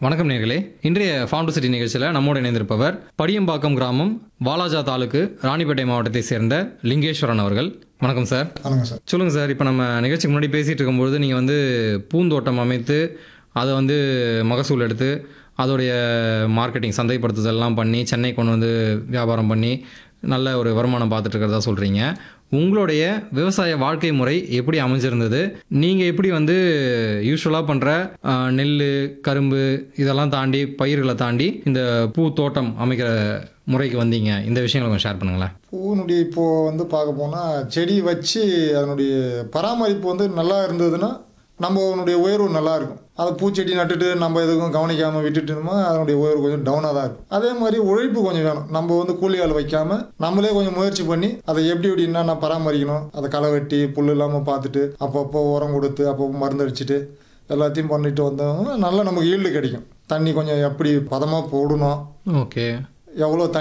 வணக்கம் நேர்களே இன்றைய ஃபார்ம் டு சிட்டி நிகழ்ச்சியில் நம்மோடு இணைந்திருப்பவர் படியம்பாக்கம் கிராமம் வாலாஜா தாலுக்கு ராணிப்பேட்டை மாவட்டத்தை சேர்ந்த லிங்கேஸ்வரன் அவர்கள் வணக்கம் சார் வணக்கம் சார் சொல்லுங்கள் சார் இப்போ நம்ம நிகழ்ச்சிக்கு முன்னாடி பேசிகிட்டு இருக்கும்பொழுது நீங்கள் வந்து பூந்தோட்டம் அமைத்து அதை வந்து மகசூல் எடுத்து அதோடைய மார்க்கெட்டிங் சந்தைப்படுத்துதல்லாம் பண்ணி சென்னை கொண்டு வந்து வியாபாரம் பண்ணி நல்ல ஒரு வருமானம் பார்த்துட்டு இருக்கிறதா சொல்கிறீங்க உங்களுடைய விவசாய வாழ்க்கை முறை எப்படி அமைஞ்சிருந்தது நீங்கள் எப்படி வந்து யூஸ்வலாக பண்ணுற நெல் கரும்பு இதெல்லாம் தாண்டி பயிர்களை தாண்டி இந்த பூ தோட்டம் அமைக்கிற முறைக்கு வந்தீங்க இந்த விஷயங்களை கொஞ்சம் ஷேர் பண்ணுங்களேன் பூனுடைய இப்போ வந்து பார்க்க போனால் செடி வச்சு அதனுடைய பராமரிப்பு வந்து நல்லா இருந்ததுன்னா நம்ம அதனுடைய உயர்வு நல்லா இருக்கும் அதை பூச்செடி நட்டுட்டு நம்ம எதுக்கும் கவனிக்காமல் விட்டுட்டோம்னா அதனுடைய உயர்வு கொஞ்சம் டவுனாக தான் இருக்கும் அதே மாதிரி உழைப்பு கொஞ்சம் வேணும் நம்ம வந்து கூலி ஆள் வைக்காம நம்மளே கொஞ்சம் முயற்சி பண்ணி அதை எப்படி எப்படி என்னென்ன பராமரிக்கணும் அதை களை வெட்டி புல் இல்லாமல் பார்த்துட்டு அப்பப்போ உரம் கொடுத்து அப்பப்போ மருந்து அடிச்சுட்டு எல்லாத்தையும் பண்ணிட்டு வந்தோம்னா நல்லா நமக்கு ஈல்டு கிடைக்கும் தண்ணி கொஞ்சம் எப்படி பதமாக போடணும் ஓகே எவ்வளோ